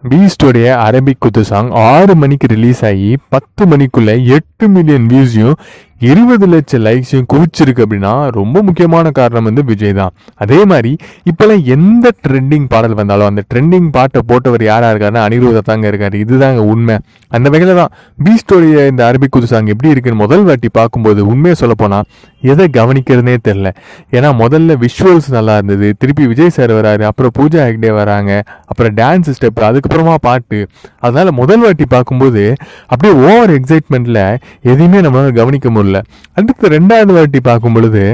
பீஸ்டோடைய Arabic குத்து song ஆறு மணிக்கு ரிலீஸ் ஆகி பத்து மணிக்குள்ள எட்டு மில்லியன் வியூஸையும் இருபது லட்சம் லைக்ஸையும் குவிச்சிருக்கு அப்படின்னா ரொம்ப முக்கியமான காரணம் வந்து விஜய் தான் அதே மாதிரி இப்போல்லாம் எந்த ட்ரெண்டிங் பாடல் வந்தாலும் அந்த ட்ரெண்டிங் பாட்டை போட்டவர் யாரா இருக்காருன்னா அனிருதா தாங்க இருக்காரு இதுதாங்க உண்மை அந்த வகையில் தான் பீஸ்டோடைய இந்த அரபிக் குத்து சாங் எப்படி இருக்குன்னு முதல் வாட்டி பார்க்கும்போது உண்மையை சொல்ல போனால் எதை கவனிக்கிறதுனே தெரில ஏன்னா முதல்ல விஷுவல்ஸ் நல்லா இருந்தது திருப்பி விஜய் சார் வராரு அப்புறம் பூஜா ஹெக்டே வராங்க அப்புறம் டான்ஸ் ஸ்டெப் அதுக்கப்புறமா பாட்டு அதனால முதல் வாட்டி பார்க்கும்போது அப்படியே ஓவர் எக்ஸைட்மெண்ட்ல எதையுமே நம்மளால கவனிக்க முடியல அடுத்து ரெண்டாவது வாட்டி பார்க்கும் பொழுது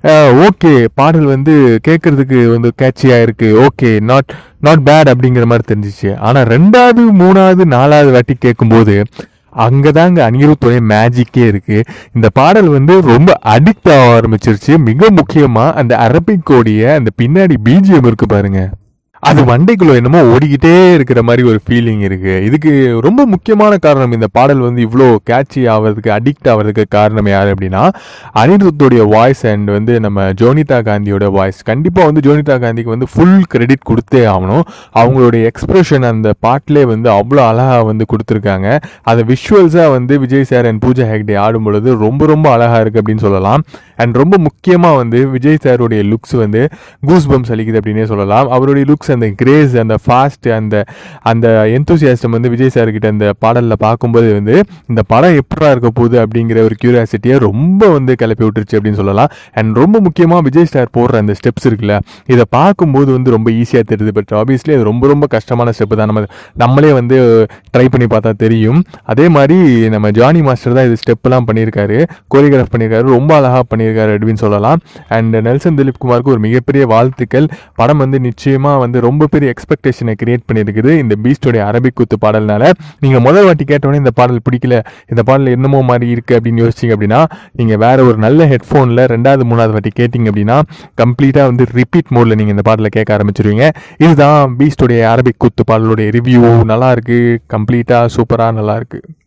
ஓகே பாடல் வந்து கேட்கறதுக்கு வந்து கேட்சியாக இருக்கு ஓகே நாட் நாட் பேட் அப்படிங்கிற மாதிரி தெரிஞ்சிச்சு ஆனால் ரெண்டாவது மூணாவது நாலாவது வாட்டி கேட்கும்போது அங்கதாங்க அனிருத்துடைய மேஜிக்கே இருக்கு இந்த பாடல் வந்து ரொம்ப அடிக்ட் ஆக ஆரம்பிச்சிருச்சு மிக முக்கியமா அந்த அரபிக்கோடைய அந்த பின்னாடி பிஜிஎம் இருக்கு பாருங்க அது மண்டைக்குள்ள என்னமோ ஓடிக்கிட்டே இருக்கிற மாதிரி ஒரு ஃபீலிங் இருக்கு இதுக்கு ரொம்ப முக்கியமான காரணம் இந்த பாடல் வந்து இவ்வளோ கேட்சி ஆகிறதுக்கு அடிக்ட் ஆகிறதுக்கு காரணம் யார் அப்படின்னா அனிருத்தோடைய வாய்ஸ் அண்ட் வந்து நம்ம ஜோனிதா காந்தியோட வாய்ஸ் கண்டிப்பாக வந்து ஜோனிதா காந்திக்கு வந்து ஃபுல் கிரெடிட் கொடுத்தே ஆகணும் அவங்களுடைய எக்ஸ்பிரஷன் அந்த பாட்டிலே வந்து அவ்வளோ அழகாக வந்து கொடுத்துருக்காங்க அதை விஷுவல்ஸாக வந்து விஜய் சார் அண்ட் பூஜா ஹெக்டே ஆடும் பொழுது ரொம்ப ரொம்ப அழகாக இருக்குது அப்படின்னு சொல்லலாம் அண்ட் ரொம்ப முக்கியமாக வந்து விஜய் சாருடைய லுக்ஸ் வந்து கூஸ் பம்ஸ் அளிக்குது அப்படின்னே சொல்லலாம் அவருடைய லுக்ஸ் அந்த கிரேஸ் அந்த ஃபாஸ்ட் அந்த அந்த எந்தூசியாஸ்டம் வந்து விஜய் சார் கிட்ட அந்த பாடலில் பார்க்கும்போது வந்து இந்த படம் எப்படா இருக்க போகுது அப்படிங்கிற ஒரு கியூரியாசிட்டியை ரொம்ப வந்து கிளப்பி விட்டுருச்சு அப்படின்னு சொல்லலாம் அண்ட் ரொம்ப முக்கியமாக விஜய் ஸ்டார் போடுற அந்த ஸ்டெப்ஸ் இருக்குல்ல இதை பார்க்கும்போது வந்து ரொம்ப ஈஸியாக தெரியுது பட் ஆப்வியஸ்லி அது ரொம்ப ரொம்ப கஷ்டமான ஸ்டெப்பு தான் நம்ம நம்மளே வந்து ட்ரை பண்ணி பார்த்தா தெரியும் அதே மாதிரி நம்ம ஜானி மாஸ்டர் தான் இது ஸ்டெப்லாம் பண்ணியிருக்காரு கோரியோகிராஃப் பண்ணியிருக்காரு ரொம்ப அழகாக பண்ணியிருக்காரு அப்படின்னு சொல்லலாம் அண்ட் நெல்சன் திலீப் குமாருக்கு ஒரு மிகப்பெரிய வாழ்த்துக்கள் படம் வந்து நிச்சயமாக வந்து ரொம்ப பெரிய எக்ஸ்பெக்டேஷனை கிரியேட் பண்ணியிருக்குது இந்த பீஸ்டோடைய அரபிக் குத்து பாடல்னால நீங்கள் முதல் வாட்டி கேட்டோடனே இந்த பாடல் பிடிக்கல இந்த பாடல் என்னமோ மாதிரி இருக்குது அப்படின்னு யோசிச்சிங்க அப்படின்னா நீங்கள் வேற ஒரு நல்ல ஹெட்ஃபோனில் ரெண்டாவது மூணாவது வாட்டி கேட்டிங்க அப்படின்னா கம்ப்ளீட்டாக வந்து ரிப்பீட் மோடில் நீங்கள் இந்த பாடலை கேட்க ஆரம்பிச்சிருவீங்க இதுதான் பீஸ்டோடைய அரபிக் குத்து பாடலுடைய ரிவ்யூ நல்லா இருக்கு கம்ப்ளீட்டாக சூப்பராக நல்லா இருக்கு